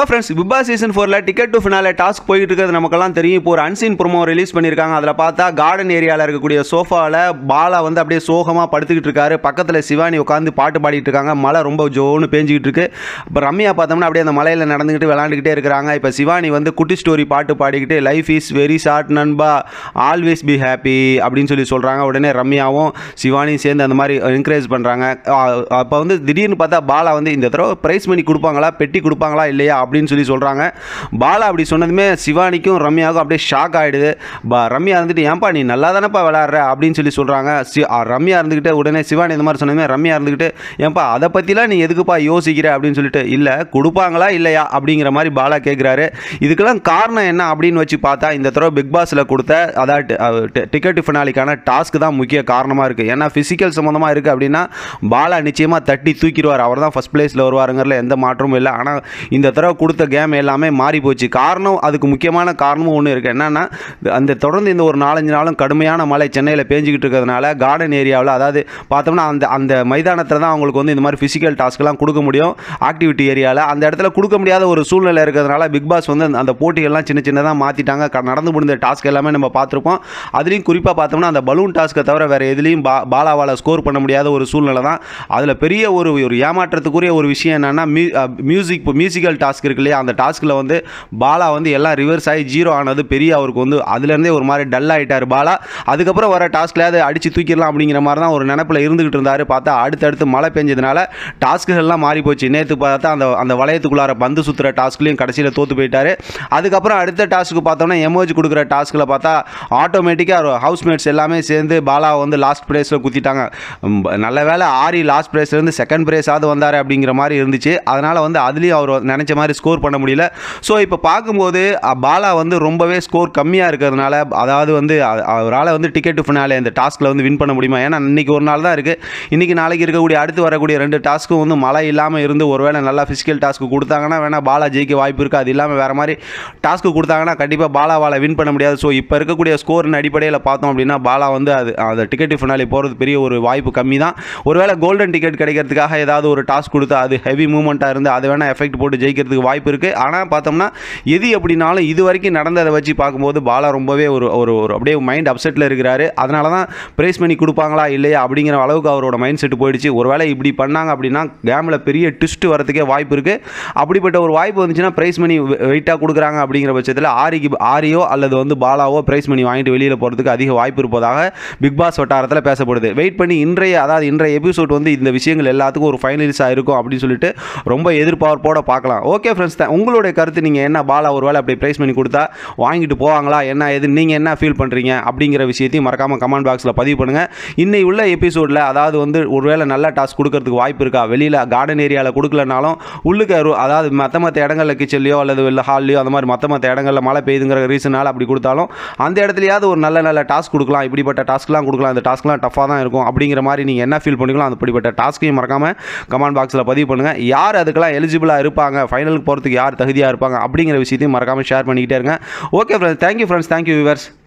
friends Bigg Boss season ஃபோரில் ticket to finale task போயிட்டு இருக்கிறது நமக்கெல்லாம் தெரியும் இப்போ ஒரு அன்சீன் ப்ரோமோ ரிலீஸ் பண்ணியிருக்காங்க அதில் பார்த்தா கார்டன் ஏரியாவில் இருக்கக்கூடிய சோஃபாவில் பாலா வந்து அப்படியே சோகமாக படுத்துக்கிட்டு இருக்காரு பக்கத்தில் சிவானி உட்காந்து பாட்டு பாடிட்டு இருக்காங்க மழை ரொம்ப ஜோன்னு பேஞ்சிக்கிட்டு இருக்கு இப்போ ரம்யா பார்த்தோம்னா அப்படியே அந்த மலையில் நடந்துக்கிட்டு விளாண்டுக்கிட்டே இருக்கிறாங்க இப்போ சிவானி வந்து குட்டி ஸ்டோரி பாட்டு பாடிக்கிட்டு லைஃப் இஸ் வெரி ஷார்ட் நண்பா ஆல்வேஸ் பி ஹாப்பி அப்படின்னு சொல்லி சொல்கிறாங்க உடனே ரம்யாவும் சிவானியும் சேர்ந்து அந்த மாதிரி என்கரேஜ் பண்ணுறாங்க அப்போ வந்து திடீர்னு பார்த்தா பாலா வந்து இந்த தடவை ப்ரைஸ் மணி கொடுப்பாங்களா பெட்டி கொடுப்பாங்களா இல்லையா அப்படின்னு சொல்லி சொல்கிறாங்க பாலா அப்படி சொன்னதுமே சிவானிக்கும் ரம்யாவுக்கும் அப்படியே ஷாக் ஆகிடுது பா ரம்யா இருந்துட்டு ஏன்பா நீ நல்லா தானேப்பா விளாட்ற அப்படின்னு சொல்லி சொல்கிறாங்க சி ஆ, ரம்யா இருந்துக்கிட்டு உடனே சிவானி இந்த மாதிரி சொன்னதுமே ரம்யா இருந்துக்கிட்டு ஏன்பா அதை பற்றிலாம் நீ எதுக்குப்பா யோசிக்கிற அப்படின்னு சொல்லிட்டு இல்லை கொடுப்பாங்களா இல்லையா அப்படிங்கிற மாதிரி பாலா கேட்குறாரு இதுக்கெல்லாம் காரணம் என்ன அப்படின்னு வச்சு பார்த்தா இந்த தடவை பிக் பாஸில் கொடுத்த அதாவது டிக்கெட் ஃபினாலிக்கான டாஸ்க் தான் முக்கிய காரணமாக இருக்குது ஏன்னா ஃபிசிக்கல் சம்மந்தமாக இருக்குது அப்படின்னா பாலா நிச்சயமாக தட்டி தூக்கிடுவார் அவர் தான் ஃபஸ்ட் பிளேஸில் வருவாருங்கிறதுல எந்த மாற்றமும் இல்லை ஆனால் இந்த தடவை கொடுத்த கேம் எல்லாமே மாறி போச்சு காரணம் அதுக்கு முக்கியமான காரணமும் ஒன்று இருக்குது என்னென்னா அந்த தொடர்ந்து இந்த ஒரு நாலஞ்சு நாளும் கடுமையான மழை சென்னையில் பேஞ்சிக்கிட்டு இருக்கிறதுனால கார்டன் ஏரியாவில் அதாவது பார்த்தோம்னா அந்த அந்த மைதானத்தில் தான் அவங்களுக்கு வந்து இந்த மாதிரி ஃபிசிக்கல் டாஸ்க்லாம் கொடுக்க முடியும் ஆக்டிவிட்டி ஏரியாவில் அந்த இடத்துல கொடுக்க முடியாத ஒரு சூழ்நிலை இருக்கிறதுனால பிக் பாஸ் வந்து அந்த- அந்த போட்டிகள்லாம் சின்ன சின்னதாக மாற்றிட்டாங்க க- நடந்து முடிந்த டாஸ்க் எல்லாமே நம்ம பார்த்துருப்போம் அதுலேயும் குறிப்பாக பார்த்தோம்னா அந்த பலூன் டாஸ்க்கை தவிர வேறு எதுலேயும் பா பாலாவால் ஸ்கோர் பண்ண முடியாத ஒரு சூழ்நிலை தான் அதில் பெரிய ஒரு ஒரு ஏமாற்றத்துக்குரிய ஒரு விஷயம் என்னென்னா மியூ மியூசிக் இப்போ மியூசிக்கல் டாஸ்க் இருக்கு இல்லையா அந்த டாஸ்கில் வந்து பாலா வந்து எல்லாம் ரிவர்ஸ் ஆகி ஜீரோ ஆனது பெரிய அவருக்கு வந்து அதுலேருந்தே ஒரு மாதிரி டல் ஆகிட்டார் பாலா அதுக்கப்புறம் வர டாஸ்க்லையாவது அடித்து தூக்கிடலாம் அப்படிங்கிற மாதிரி தான் ஒரு நினப்பில் இருந்துகிட்டு இருந்தார் பார்த்தா அடுத்தடுத்து மழை பெஞ்சதுனால டாஸ்க்குகள்லாம் மாறி போச்சு நேற்று பார்த்தா அந்த அந்த வளையத்துக்குள்ளார பந்து சுற்றுற டாஸ்க்லையும் கடைசியில் தோற்று போயிட்டாரு அதுக்கப்புறம் அடுத்த டாஸ்க்கு பார்த்தோம்னா எமோஜி கொடுக்குற டாஸ்க்கில் பார்த்தா ஆட்டோமேட்டிக்காக ஹவுஸ்மேட்ஸ் எல்லாமே சேர்ந்து பாலா வந்து லாஸ்ட் ப்ரைஸில் குத்திட்டாங்க ம், நல்ல வேளை ஆரி லாஸ்ட் ப்ரைஸ்லேருந்து செகண்ட் ப்ரைஸாவது வந்தார் அப்படிங்கிற மாதிரி இருந்துச்சு அதனால் வந்து அதுலேயும் அவர் நினச்ச மாதிரி ஸ்கோர் பண்ண முடியல ஸோ இப்போ பார்க்கும்போது அ, பாலா வந்து ரொம்பவே ஸ்கோர் கம்மியாக இருக்கிறதுனால அதாவது வந்து அ- அவரால் வந்து டிக்கெட் ஃபினாலே இந்த டாஸ்கில் வந்து வின் பண்ண முடியுமா ஏன்னா இன்னைக்கு ஒரு நாள் தான் இருக்குது இன்றைக்கி நாளைக்கு இருக்கக்கூடிய அடுத்து வரக்கூடிய ரெண்டு டாஸ்க்கும் வந்து மழை இல்லாமல் இருந்து ஒருவேளை நல்லா ஃபிசிக்கல் டாஸ்க்கு கொடுத்தாங்கன்னா வேணால் பாலா ஜெயிக்க வாய்ப்பு இருக்குது அது இல்லாமல் வேறு மாதிரி டாஸ்க்கு கொடுத்தாங்கன்னா கண்டிப்பாக பாலாவால் வின் பண்ண முடியாது ஸோ இப்போ இருக்கக்கூடிய ஸ்கோரின் அடிப்படையில் பார்த்தோம் அப்படின்னா பாலா வந்து அது அந்த டிக்கெட் ஃபினாலே போகிறது பெரிய ஒரு வாய்ப்பு கம்மி தான் ஒருவேளை கோல்டன் டிக்கெட் கிடைக்கிறதுக்காக ஏதாவது ஒரு டாஸ்க் கொடுத்தா அது ஹெவி மூவ்மெண்ட்டாக இருந்து அது வேணால் எஃபெக்ட் போட்டு ஜெயிக்கிறதுக்கு வாய்ப்பு இருக்குது ஆனால் பார்த்தோம்னா எது எப்படினாலும் இது வரைக்கும் நடந்ததை வச்சு பார்க்கும்போது பாலா ரொம்பவே ஒரு ஒரு ஒரு அப்படியே மைண்ட் அப்செட்டில் இருக்கிறாரு அதனால தான் ப்ரைஸ் பண்ணி கொடுப்பாங்களா இல்லையா அப்படிங்கிற அளவுக்கு அவரோட மைண்ட் செட் போயிடுச்சு ஒருவேளை இப்படி பண்ணாங்க அப்படின்னா கேமில் பெரிய ட்விஸ்ட் வரதுக்கே வாய்ப்பு இருக்குது அப்படிப்பட்ட ஒரு வாய்ப்பு வந்துச்சுன்னா ப்ரைஸ் மணி வெயிட்டாக கொடுக்குறாங்க அப்படிங்கிற பட்சத்தில் ஆரிக்கு ஆரியோ அல்லது வந்து பாலாவோ ப்ரைஸ் மணி வாங்கிட்டு வெளியில் போகிறதுக்கு அதிக வாய்ப்பு இருப்பதாக பிக் பாஸ் வட்டாரத்தில் பேசப்படுது வெயிட் பண்ணி இன்றைய அதாவது இன்றைய எபிசோட் வந்து இந்த விஷயங்கள் எல்லாத்துக்கும் ஒரு ஃபைனலிஸாக இருக்கும் அப்படின்னு சொல்லிட்டு ரொம்ப எதிர்பார்ப்போட பார்க்கலாம் ஓகே ஃப்ரெண்ட்ஸ் உங்களுடைய கருத்து நீங்கள் என்ன பாலா ஒரு வேளை அப்படி ப்ரைஸ் பண்ணி கொடுத்தா வாங்கிட்டு போவாங்களா என்ன எது நீங்கள் என்ன ஃபீல் பண்ணுறீங்க அப்படிங்கிற விஷயத்தையும் மறக்காமல் கமெண்ட் பாக்ஸில் பதிவு பண்ணுங்கள் இன்னை உள்ள எபிசோடில் அதாவது வந்து ஒருவேளை நல்ல டாஸ்க் கொடுக்கறதுக்கு வாய்ப்பு இருக்கா வெளியில் கார்டன் ஏரியாவில் கொடுக்கலனாலும் உள்ளுக்கு ஒரு- அதாவது மற்ற மற்ற இடங்களில் கிச்சன்லையோ அல்லது வெளில ஹால்லையோ அந்த மாதிரி மற்ற மற்ற இடங்களில் மழை பெய்யுதுங்கிற ரீசனால் அப்படி கொடுத்தாலும் அந்த இடத்துலையாவது ஒரு நல்ல நல்ல டாஸ்க் கொடுக்கலாம் இப்படிப்பட்ட டாஸ்க்லாம் கொடுக்கலாம் இந்த டாஸ்க்லாம் டஃபாக தான் இருக்கும் அப்படிங்கிற மாதிரி நீங்கள் என்ன ஃபீல் பண்ணிக்கலாம் அந்த அப்படிப்பட்ட டாஸ்க்கையும் மறக்காமல் கமெண்ட் பாக்ஸில் பதிவு பண்ணுங்கள் யார் அதுக்கெல்லாம் எலிஜிபிளாக இருப்பாங்க ஃபைனலுக்கு போகிறதுக்கு யார் தகுதியாக இருப்பாங்க அப்படிங்கிற விஷயத்தையும் மறக்காமல் ஷேர் பண்ணிக்கிட்டே இருங்க okay friends thank you friends thank you viewers